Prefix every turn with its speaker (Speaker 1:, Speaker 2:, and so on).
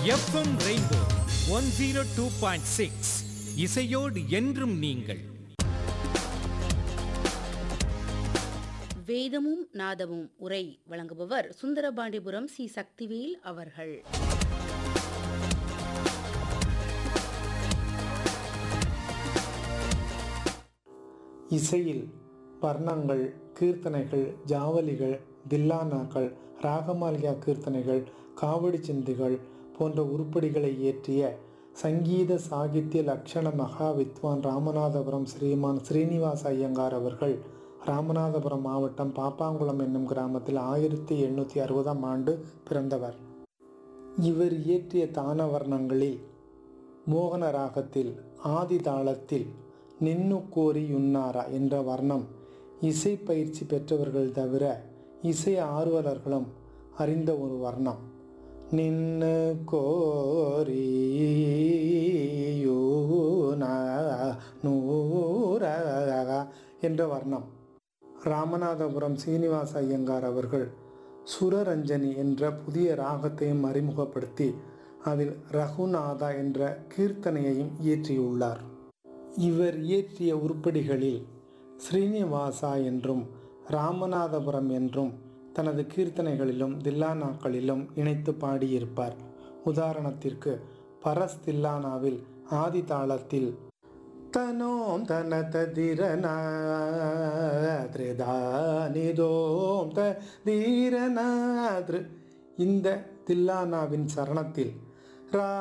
Speaker 1: FM rainbow one zero two point six இசையோடு என்றும் நீங்கள்
Speaker 2: வேதமும் நாதமும் உரை வழங்குபவர் சுந்தரபாண்டிபுரம் சி சக்திவேல் அவர்கள்
Speaker 3: இசையில் வர்ணங்கள் கீர்த்தனைகள் ஜாவலிகள் தில்லானாக்கள் ராகமாலியா கீர்த்தனைகள் காவடி சிந்துகள் போன்ற உருப்படிகளை இயற்றிய சங்கீத சாகித்ய லக்ஷண மகா வித்வான் ராமநாதபுரம் ஸ்ரீமான் ஸ்ரீனிவாச ஐயங்கார் அவர்கள் ராமநாதபுரம் மாவட்டம் பாப்பாங்குளம் என்னும் கிராமத்தில் ஆயிரத்தி எண்ணூற்றி அறுபதாம் ஆண்டு பிறந்தவர் இவர் இயற்றிய தான வர்ணங்களில் மோகன ராகத்தில் ஆதி தாளத்தில் நின்னு கோரி யுன்னாரா என்ற வர்ணம் இசை பயிற்சி பெற்றவர்கள் தவிர இசை ஆர்வலர்களும் அறிந்த ஒரு வர்ணம் நின்னு கோரி யூனா நூரா என்ற வர்ணம் ராமநாதபுரம் சீனிவாச ஐயங்கார் அவர்கள் சுரரஞ்சனி என்ற புதிய ராகத்தையும் அறிமுகப்படுத்தி அதில் ரகுநாதா என்ற கீர்த்தனையையும் இயற்றியுள்ளார் இவர் இயற்றிய உருப்படிகளில் ஸ்ரீனிவாசா என்றும் ராமநாதபுரம் என்றும் தனது கீர்த்தனைகளிலும் தில்லானாக்களிலும் இணைத்து பாடியிருப்பார் உதாரணத்திற்கு பரஸ் தில்லானாவில் ஆதி தாளத்தில் தனோம் தன ததிரனா திருதானிதோம் த தீரனா திரு இந்த தில்லானாவின் சரணத்தில் ரா